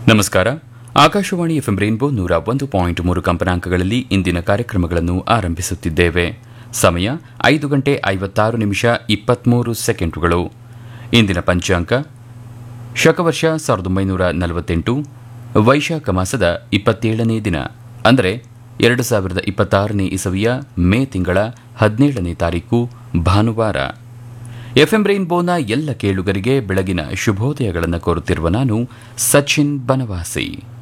ನಮಸ್ಕಾರ Akashvani FM rainbow ನೂರ ಒಂದು ಪಾಯಿಂಟ್ ಮೂರು ಕಂಪನಾಂಕಗಳಲ್ಲಿ ಇಂದಿನ ಕಾರ್ಯಕ್ರಮಗಳನ್ನು ಆರಂಭಿಸುತ್ತಿದ್ದೇವೆ ಸಮಯ ಐದು ಗಂಟೆ ಐವತ್ತಾರು ನಿಮಿಷ ಇಪ್ಪತ್ಮೂರು ಸೆಕೆಂಡುಗಳು ಇಂದಿನ ಪಂಚಾಂಕ ಶಕವರ್ಷ ಸಾವಿರದ ಒಂಬೈನೂರ ನಲವತ್ತೆಂಟು ವೈಶಾಖ ಮಾಸದ ಇಪ್ಪತ್ತೇಳನೇ ದಿನ ಅಂದರೆ ಎರಡು ಸಾವಿರದ ಇಪ್ಪತ್ತಾರನೇ ಇಸವಿಯ ಮೇ ತಿಂಗಳ ಹದಿನೇಳನೇ ತಾರೀಕು ಭಾನುವಾರ ಎಫ್ಎಂ ರೈನ್ಬೋನ ಎಲ್ಲ ಕೇಳುಗರಿಗೆ ಬೆಳಗಿನ ಶುಭೋದಯಗಳನ್ನು ಕೋರುತ್ತಿರುವ ನಾನು ಸಚಿನ್ ಬನವಾಸಿ